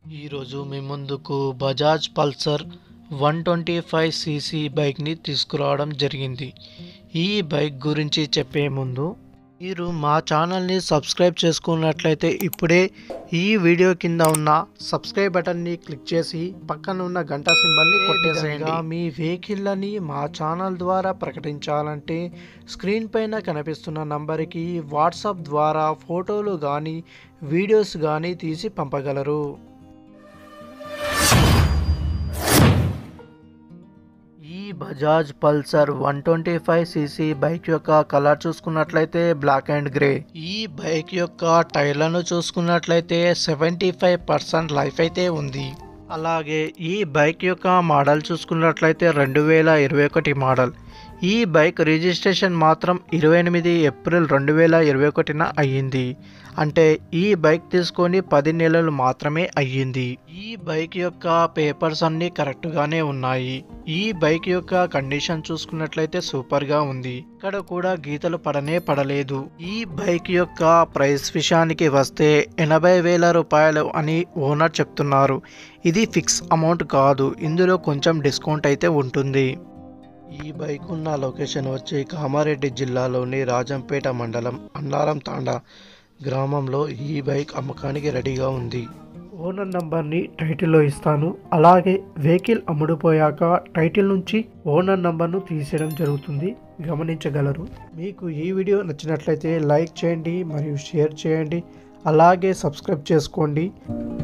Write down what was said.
ఈరోజు మీ ముందుకు Bajaj Pulsar one twenty five CC బైక్ని తీసుకురావడం జరిగింది ఈ బైక్ గురించి చెప్పే ముందు మీరు మా ఛానల్ని సబ్స్క్రైబ్ చేసుకున్నట్లయితే ఇప్పుడే ఈ వీడియో కింద ఉన్న సబ్స్క్రైబ్ బటన్ని క్లిక్ చేసి పక్కన ఉన్న గంట సింబల్ని కొట్టేసేయండి మీ వెహికల్ని మా ఛానల్ ద్వారా ప్రకటించాలంటే స్క్రీన్ పైన కనిపిస్తున్న నంబర్కి వాట్సాప్ ద్వారా ఫోటోలు కానీ వీడియోస్ కానీ తీసి పంపగలరు ఈ Bajaj Pulsar one twenty five CC bike యొక్క కలర్ చూసుకున్నట్లయితే బ్లాక్ అండ్ గ్రే ఈ బైక్ యొక్క టైర్లను చూసుకున్నట్లయితే సెవెంటీ ఫైవ్ పర్సెంట్ లైఫ్ అయితే ఉంది అలాగే ఈ బైక్ యొక్క మోడల్ చూసుకున్నట్లయితే రెండు వేల ఇరవై ఒకటి మోడల్ ఈ బైక్ రిజిస్ట్రేషన్ మాత్రం ఇరవై ఎనిమిది ఏప్రిల్ రెండు వేల ఇరవై ఒకటిన అయ్యింది అంటే ఈ బైక్ తీసుకొని పది నెలలు మాత్రమే అయ్యింది ఈ బైక్ యొక్క పేపర్స్ అన్నీ కరెక్ట్గానే ఉన్నాయి ఈ బైక్ యొక్క కండిషన్ చూసుకున్నట్లయితే సూపర్గా ఉంది ఇక్కడ కూడా గీతలు పడనే పడలేదు ఈ బైక్ యొక్క ప్రైస్ విషయానికి వస్తే ఎనభై వేల రూపాయలు అని ఓనర్ చెప్తున్నారు ఇది ఫిక్స్ అమౌంట్ కాదు ఇందులో కొంచెం డిస్కౌంట్ అయితే ఉంటుంది ఈ బైక్ ఉన్న లొకేషన్ వచ్చి కామారెడ్డి జిల్లాలోని రాజంపేట మండలం అన్నారం తాండా గ్రామంలో ఈ బైక్ అమ్మకానికి రెడీగా ఉంది ఓనర్ నంబర్ని టైటిల్లో ఇస్తాను అలాగే వెహికల్ అమ్ముడుపోయాక టైటిల్ నుంచి ఓనర్ నంబర్ను తీసేయడం జరుగుతుంది గమనించగలరు మీకు ఈ వీడియో నచ్చినట్లయితే లైక్ చేయండి మరియు షేర్ చేయండి అలాగే సబ్స్క్రైబ్ చేసుకోండి